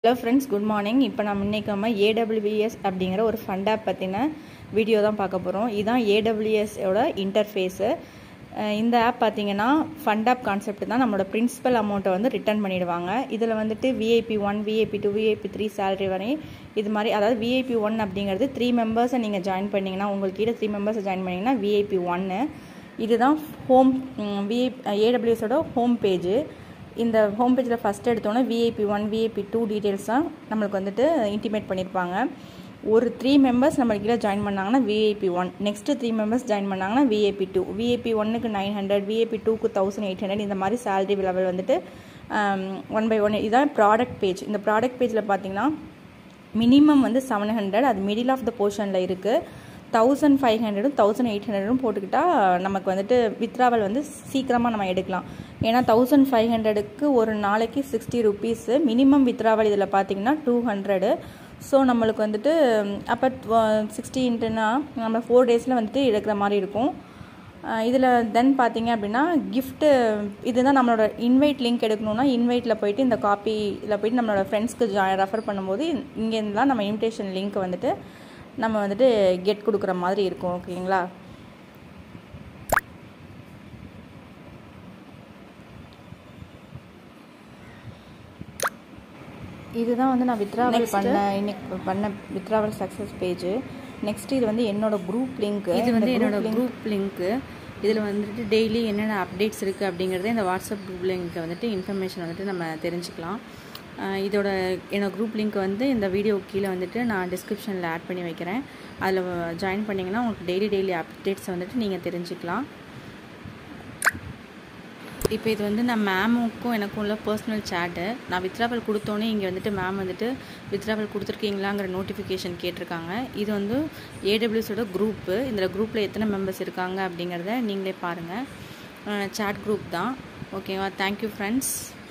hello friends good morning இப்போ நம்ம இன்றைக்கி நம்ம ஏடபிள்யூஎஸ் அப்படிங்கிற ஒரு ஃபண்ட் ஆப் பற்றின வீடியோ தான் பார்க்க போகிறோம் இதுதான் ஏடபிள்யூஎஸோட இன்டர்ஃபேஸு இந்த ஆப் பார்த்தீங்கன்னா ஃபண்ட் ஆப் கான்செப்ட் தான் நம்மளோட பிரின்சிபல் அமௌண்ட்டை வந்து ரிட்டர்ன் பண்ணிடுவாங்க இதில் வந்துட்டு VIP one VIP two VIP three salary வரை இது மாதிரி அதாவது விஐபி ஒன் அப்படிங்கிறது த்ரீ மெம்பர்ஸை நீங்கள் ஜாயின் பண்ணிங்கன்னா உங்களுக்கு கீழே த்ரீ மெம்பர்ஸை ஜாயின் பண்ணிங்கன்னா விஐபி ஒன்று இதுதான் ஹோம் விஐ ஏடபிள்யூஎஸோட ஹோம் பேஜு இந்த ஹோம் பேஜில் ஃபஸ்ட் எடுத்தோன்னே VIP one VIP two details தான் நம்மளுக்கு வந்துட்டு இன்டிமேட் பண்ணியிருப்பாங்க ஒரு த்ரீ மெம்பர்ஸ் நம்மளுக்கு கீழே ஜாயின் பண்ணாங்கன்னா VIP one next three members join பண்ணாங்கன்னா விஐபி டூ விஐபி ஒன்னுக்கு நைன் ஹண்ட்ரட் விஐபி டூக்கு தௌசண்ட் எயிட் ஹண்ட்ரட் இந்த மாதிரி சேலரி லெவல் வந்துட்டு ஒன் பை ஒன் இதுதான் ப்ராடக்ட் பேஜ் இந்த ப்ராடக்ட் பேஜில் பார்த்தீங்கன்னா மினிமம் வந்து செவன் ஹண்ட்ரட் அது மிடில் ஆஃப் த போர்ஷனில் இருக்குது தௌசண்ட் ஃபைவ் ஹண்ட்ரடும் தௌசண்ட் எயிட் ஹண்ட்ரடும் போட்டுக்கிட்டால் நமக்கு வந்துட்டு வித்ராவல் வந்து சீக்கிரமாக நம்ம எடுக்கலாம் ஏன்னா தௌசண்ட் ஃபைவ் ஹண்ட்ரடுக்கு ஒரு நாளைக்கு சிக்ஸ்டி ருபீஸு மினிமம் வித்ராவல் இதில் பார்த்தீங்கன்னா டூ ஹண்ட்ரடு ஸோ நம்மளுக்கு வந்துட்டு அப்போ சிக்ஸ்டி இன்ட்டுனா நம்ம ஃபோர் டேஸில் வந்துட்டு எடுக்கிற மாதிரி இருக்கும் இதில் தென் பார்த்தீங்க அப்படின்னா கிஃப்ட்டு இதுதான் நம்மளோட இன்வைட் லிங்க் எடுக்கணும்னா இன்வைட்டில் போயிட்டு இந்த காப்பியில் போயிட்டு நம்மளோட ஃப்ரெண்ட்ஸ்க்கு ஜா ரெஃபர் பண்ணும்போது இங்கேருந்துலாம் நம்ம இன்விடேஷன் லிங்க் வந்துட்டு நம்ம வந்துட்டு கெட் கொடுக்குற மாதிரி இருக்கும் ஓகேங்களா இதுதான் வந்து நான் வித்ராவல் பண்ண இன்னைக்கு பண்ண வித்ராவல் சக்ஸஸ் பேஜ் நெக்ஸ்ட் இது வந்து என்னோட குரூப் லிங்க் இது வந்து என்னோட குரூப் லிங்க்கு இதில் வந்துட்டு டெய்லி என்னென்ன அப்டேட்ஸ் இருக்குது அப்படிங்கிறத இந்த வாட்ஸ்அப் குரூப் லிங்க்கை வந்துட்டு இன்ஃபர்மேஷன் வந்துட்டு நம்ம தெரிஞ்சுக்கலாம் இதோட என்னோட குரூப் லிங்க் வந்து இந்த வீடியோ கீழே வந்துட்டு நான் டிஸ்கிரிப்ஷனில் ஆட் பண்ணி வைக்கிறேன் அதில் ஜாயின் பண்ணிங்கன்னா உங்களுக்கு டெய்லி டெய்லி அப்டேட்ஸ் வந்துட்டு நீங்கள் தெரிஞ்சுக்கலாம் இப்போ இது வந்து நான் மேமுக்கும் எனக்கும் உள்ள பர்சனல் சேட்டு நான் வித்ராவல் கொடுத்தோன்னே இங்கே வந்துட்டு மேம் வந்துட்டு வித்ராவல் கொடுத்துருக்கீங்களாங்கிற நோட்டிஃபிகேஷன் கேட்டிருக்காங்க இது வந்து ஏடபிள்யூஸோட குரூப்பு இந்த குரூப்பில் எத்தனை மெம்பர்ஸ் இருக்காங்க அப்படிங்கிறத நீங்களே பாருங்கள் சேட் குரூப் தான் ஓகேவா தேங்க்யூ ஃப்ரெண்ட்ஸ்